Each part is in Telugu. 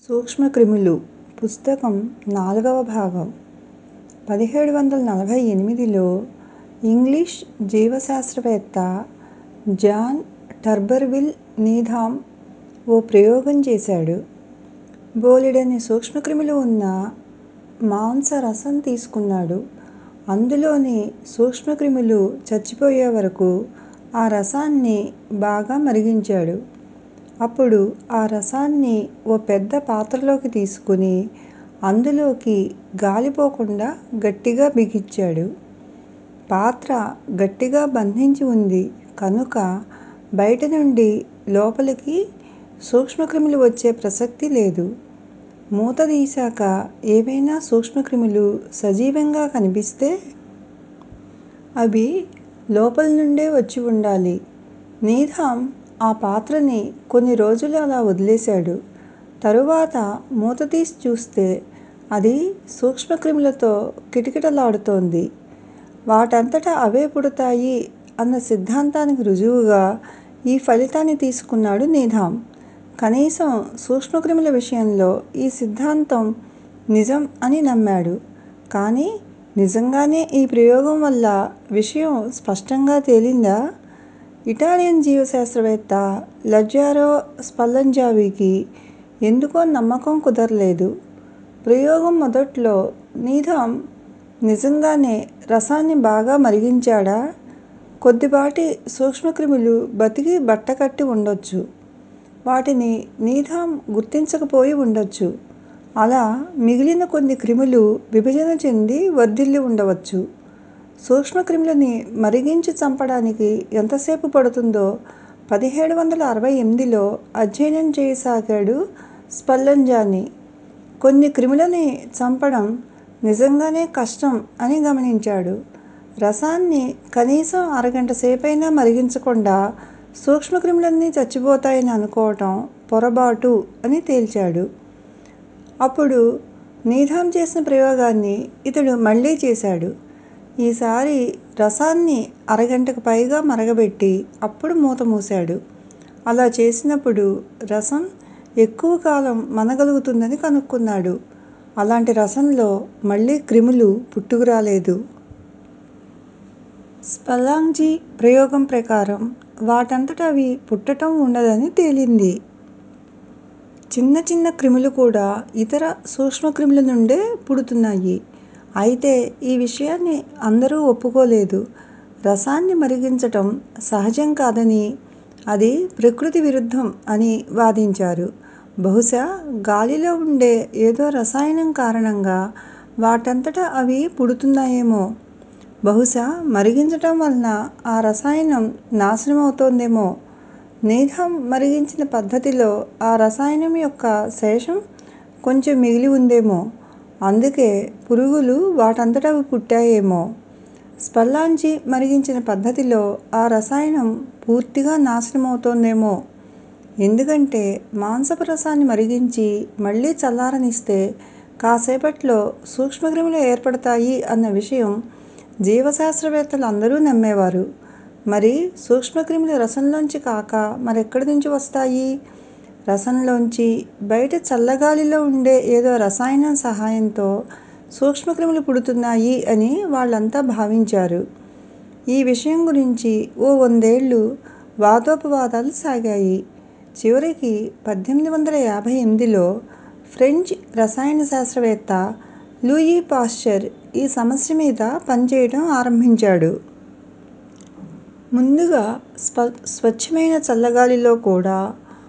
సూక్ష్మక్రిములు పుస్తకం నాలుగవ భాగం పదిహేడు వందల నలభై ఎనిమిదిలో ఇంగ్లీష్ జీవశాస్త్రవేత్త జాన్ టర్బర్విల్ నీథామ్ ఓ ప్రయోగం చేశాడు. బోలెడన్ని సూక్ష్మక్రిములు ఉన్న మాంసరసం తీసుకున్నాడు. అందులోని సూక్ష్మక్రిములు చచ్చిపోయే వరకు ఆ రసాన్ని బాగా మరిగించాడు. అప్పుడు ఆ రసాన్ని ఓ పెద్ద పాత్రలోకి తీసుకుని అందులోకి గాలి పోకుండా గట్టిగా బిగించాడు. పాత్ర గట్టిగా బంధించి ఉంది కనుక బయట నుండి లోపలికి సూక్ష్మక్రిములు వచ్చే ప్రసక్తి లేదు. మూత తీశాక ఏవైనా సూక్ష్మక్రిములు సజీవంగా కనిపిస్తే అవి లోపలి నుండే వచ్చి ఉండాలి. నీథామ్ ఆ పాత్రని కొన్ని రోజులు అలా వదిలేశాడు. తరువాత మూత తీసి చూస్తే అది సూక్ష్మక్రిములతో కిటకిటలాడుతోంది. వాటంతట అవే పుడతాయి అన్న సిద్ధాంతానికి రుజువుగా ఈ ఫలితాన్ని తీసుకున్నాడు నీథామ్. కనీసం సూక్ష్మక్రిముల విషయంలో ఈ సిద్ధాంతం నిజం అని నమ్మాడు. కానీ నిజంగానే ఈ ప్రయోగం వల్ల విషయం స్పష్టంగా తేలిందా? ఇటాలియన్ జీవశాస్త్రవేత్త లజారో స్పల్లంజానికి ఎందుకో నమ్మకం కుదరలేదు. ప్రయోగం మొదట్లో నీథామ్ నిజంగానే రసాన్ని బాగా మరిగించాడా? కొద్దిపాటి సూక్ష్మక్రిములు బతికి బట్టకట్టి ఉండొచ్చు. వాటిని నీథామ్ గుర్తించకపోయి ఉండొచ్చు. అలా మిగిలిన కొన్ని క్రిములు విభజన చెంది వర్ధిల్లి ఉండవచ్చు. సూక్ష్మక్రిములని మరిగించి చంపడానికి ఎంతసేపు పడుతుందో పదిహేడు వందల అరవై ఎనిమిదిలో అధ్యయనం చేయసాగాడు స్పల్లంజాని. కొన్ని క్రిములని చంపడం నిజంగానే కష్టం అని గమనించాడు. రసాన్ని కనీసం అరగంట సేపైనా మరిగించకుండా సూక్ష్మక్రిములన్నీ చచ్చిపోతాయని అనుకోవటం పొరబాటు అని తేల్చాడు. అప్పుడు నీథామ్ చేసిన ప్రయోగాన్ని ఇతడు మళ్ళీ చేశాడు. ఈసారి రసాన్ని అరగంటకు పైగా మరగబెట్టి అప్పుడు మూత మూశాడు. అలా చేసినప్పుడు రసం ఎక్కువ కాలం మన్నగలుగుతుందని కనుక్కున్నాడు. అలాంటి రసంలో మళ్ళీ క్రిములు పుట్టుకురాలేదు. స్పల్లాంజీ ప్రయోగం ప్రకారం వాటంతట అవి పుట్టటం ఉండదని తేలింది. చిన్న చిన్న క్రిములు కూడా ఇతర సూక్ష్మక్రిముల నుండే పుడుతున్నాయి. అయితే ఈ విషయాన్ని అందరూ ఒప్పుకోలేదు. రసాన్ని మరిగించటం సహజం కాదనీ, అది ప్రకృతి విరుద్ధం అని వాదించారు. బహుశా గాలిలో ఉండే ఏదో రసాయనం కారణంగా వాటంతట అవి పుడుతున్నాయేమో! బహుశా మరిగించటం వలన ఆ రసాయనం నాశనమవుతోందేమో! నీథామ్ మరిగించిన పద్ధతిలో ఆ రసాయనం యొక్క శేషం కొంచెం మిగిలి ఉందేమో! అందుకే పురుగులు వాటంతట అవి పుట్టాయేమో! స్పల్లాంజీ మరిగించిన పద్ధతిలో ఆ రసాయనం పూర్తిగా నాశనమవుతోందేమో! ఎందుకంటే మాంసపు రసాన్ని మరిగించి మళ్ళీ చల్లారనిస్తే కాసేపట్లో సూక్ష్మక్రిములు ఏర్పడతాయి అన్న విషయం జీవశాస్త్రవేత్తలు అందరూ నమ్మేవారు. మరి సూక్ష్మక్రిములు రసంలోంచి కాక మరెక్కడి నుంచి వస్తాయి? రసంలోంచి, బయట చల్లగాలిలో ఉండే ఏదో రసాయనం సహాయంతో సూక్ష్మక్రిములు పుడుతున్నాయి అని వాళ్ళంతా భావించారు. ఈ విషయం గురించి ఓ వందేళ్ళు వాదోపవాదాలు సాగాయి. చివరికి పద్దెనిమిది వందల యాభై ఎనిమిదిలో ఫ్రెంచ్ రసాయన శాస్త్రవేత్త లూయీ పాశ్చర్ ఈ సమస్య మీద పనిచేయటం ఆరంభించాడు. ముందుగా స్వచ్ఛమైన చల్లగాలిలో కూడా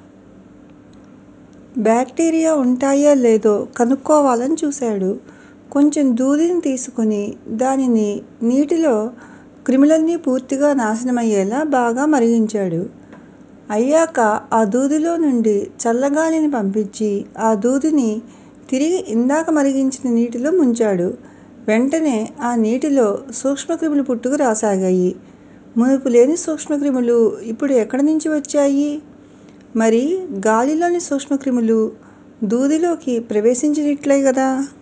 బాక్టీరియా ఉంటాయో లేదో కనుక్కోవాలని చూశాడు. కొంచెం దూదిని తీసుకుని దానిని నీటిలో క్రిములన్నీ పూర్తిగా నాశనమయ్యేలా బాగా మరిగించాడు. అయ్యాక ఆ దూదిలో నుండి చల్లగాలిని పంపించి ఆ దూదిని తిరిగి ఇందాక మరిగించిన నీటిలో ముంచాడు. వెంటనే ఆ నీటిలో సూక్ష్మక్రిములు పుట్టుకు రాసాగాయి. మునుపు లేని సూక్ష్మక్రిములు ఇప్పుడు ఎక్కడి నుంచి వచ్చాయి? మరి గాలిలోని సూక్ష్మక్రిములు దూదిలోకి ప్రవేశించినట్లే గదా!